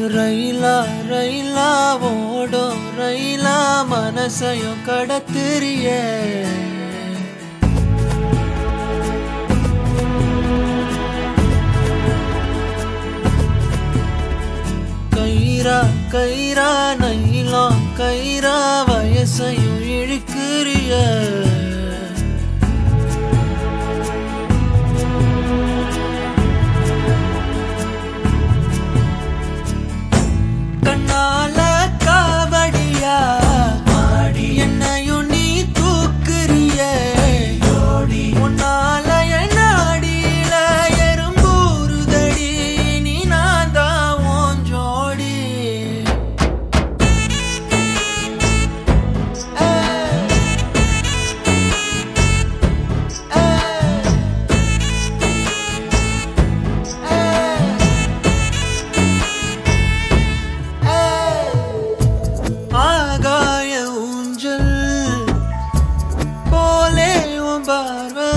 ரயிலா ரயிலா ஓடும் ரயிலா மனசையும் கடத்துறிய கயிறா கயிறா நைலாம் கயிறா வயசையும் இழுக்கிறிய கண்ணால காவடியா மாடி என்னையும் நீ தூக்குறிய உன்னால என் அடியில எறும்பூறுதடி நீ நான் தான் உன் ஜோடி ஆகாய ஊஞ்சல் போலே உன் பார்வை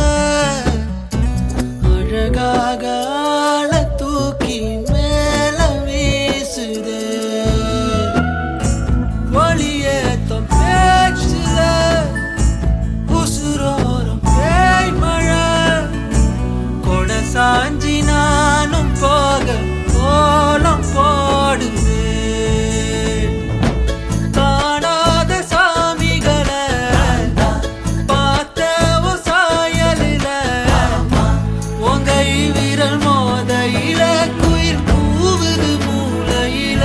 அழகாக ஆள தூக்கி மேல வீசுது ஒளியேத்தம் பேச்சுல உசுரோரம் பேய் மழை கொட சாஞ்சி நானும் போக கோலம் போடுது காணாத சாமிகளை பார்த்த உன் சாயலில உன் கை விரல் மோதையில குயில் கூவுது மூலையில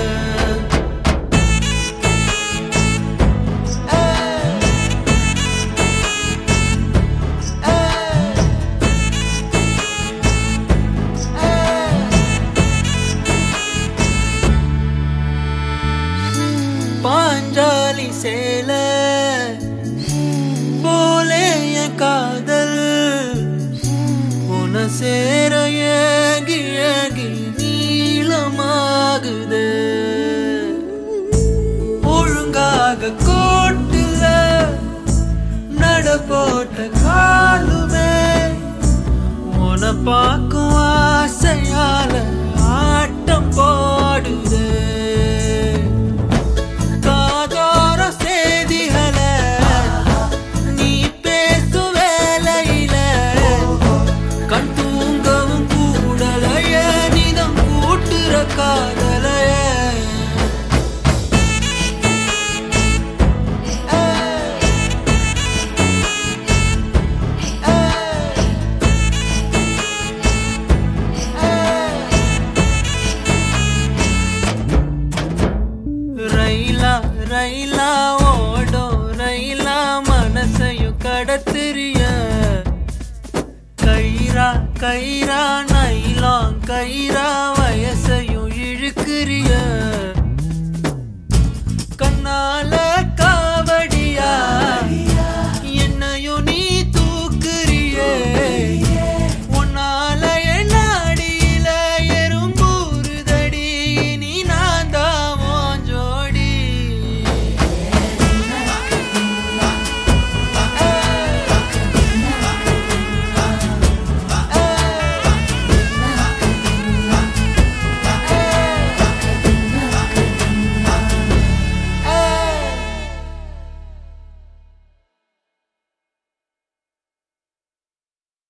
பாஞ்சாலி சேல போலே என் காதல் உன சேர ஏகி ஏகி நீளமாகுது ஒழுங்காக கோட்டுல நட போட்ட காலுமே உன பார்க்கும் ஆசையால ஆட்டம் போடுது காதோர செய்திகளை நீ பேசும் வேலையில கண் தூங்கவும் கூடலைய நிதம் கூட்டுற காதலைய ரயிலா ரயிலா ஓடும் ரயிலா மனசையும் கடத்துறிய கயிறா கயிறா நைலாம் கயிறா வயசையும் இழுக்கிறிய